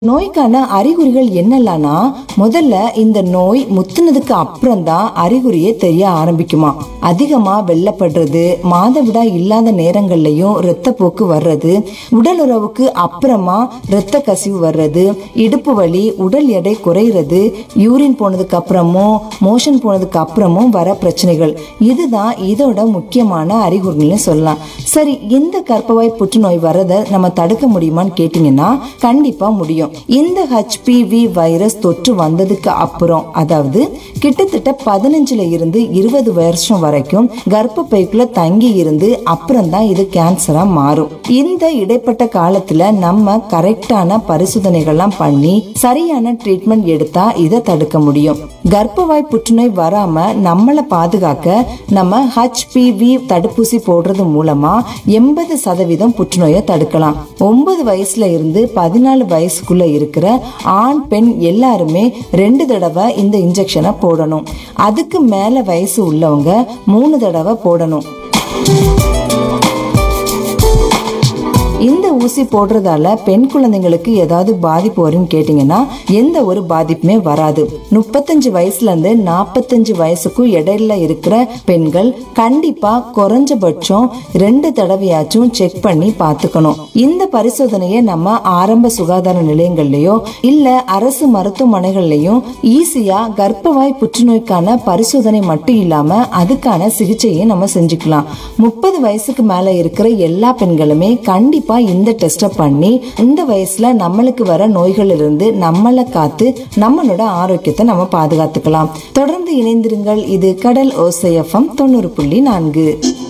நோய்க்கான அறிகுறிகள் என்னெல்லாம்னா முதல்ல இந்த நோய் முத்துனதுக்கு அப்புறம் தான் அறிகுறியே தெரிய ஆரம்பிக்குமா அதிகமா வெள்ளப்படுறது மாதவிடாய் இல்லாத நேரங்கள்லயும் இரத்தப்போக்கு வர்றது உடல் உறவுக்கு அப்புறமா இரத்த கசிவு வர்றது இடுப்பு வலி உடல் எடை குறையிறது யூரின் போனதுக்கு அப்புறமும் மோஷன் போனதுக்கு அப்புறமும் வர பிரச்சனைகள் இதுதான் இதோட முக்கியமான அறிகுறிகள்னு சொல்லலாம் சரி இந்த கர்ப்பவாய் புற்றுநோய் வரதை நம்ம தடுக்க முடியுமான்னு கேட்டீங்கன்னா கண்டிப்பா முடியும் இந்த ஹெச்பிவி வைரஸ் தொற்று வந்ததுக்கு அப்புறம் அதாவது கிட்டத்தட்ட பதினஞ்சுல இருந்து இருபது வருஷம் வரைக்கும் கர்ப்பப்பைக்குள்ள தங்கி இருந்து அப்புறம் தான் இது கேன்சரா மாறும் இந்த இடைப்பட்ட காலத்துல நம்ம கரெக்டான பரிசோதனைகள்லாம் பண்ணி சரியான ட்ரீட்மெண்ட் எடுத்தா இதை தடுக்க முடியும் கர்ப்பவாய் புற்றுநோய் வராம நம்மளை பாதுகாக்க நம்ம ஹெச்பிவி தடுப்பூசி போடுறது மூலமா எண்பது சதவீதம் புற்றுநோயை தடுக்கலாம் ஒன்பது வயசுல இருந்து பதினாலு வயசுக்குள்ள இருக்கிற ஆண் பெண் எல்லாருமே ரெண்டு தடவை இந்த இன்ஜெக்ஷனை போடணும் அதுக்கு மேல வயசு உள்ளவங்க மூணு தடவை போடணும் இந்த ஊசி போடுறதால பெண் குழந்தைங்களுக்கு ஏதாவது பாதிப்பு வரும்னு கேட்டீங்கன்னா எந்த ஒரு பாதிப்புமே வராது முப்பத்தஞ்சு வயசுல இருந்து நாற்பத்தஞ்சு வயசுக்கும் இடையில இருக்கிற பெண்கள் கண்டிப்பா குறைஞ்சபட்சம் ரெண்டு தடவையாச்சும் செக் பண்ணி பார்த்துக்கணும் இந்த பரிசோதனையை நம்ம ஆரம்ப சுகாதார நிலையங்கள்லயோ இல்ல அரசு மருத்துவமனைகள்லயும் ஈஸியா கர்ப்பவாய் புற்றுநோய்க்கான பரிசோதனை மட்டும் இல்லாம அதுக்கான சிகிச்சையை நம்ம செஞ்சுக்கலாம் முப்பது வயசுக்கு மேல இருக்கிற எல்லா பெண்களுமே கண்டிப்பா இந்த டெஸ்ட பண்ணி இந்த வயசுல நம்மளுக்கு வர நோய்கள் இருந்து நம்மளை காத்து நம்மளோட ஆரோக்கியத்தை நம்ம பாதுகாத்துக்கலாம் தொடர்ந்து இணைந்திருங்கள் இது கடல் ஓசையஃபம் தொண்ணூறு புள்ளி நான்கு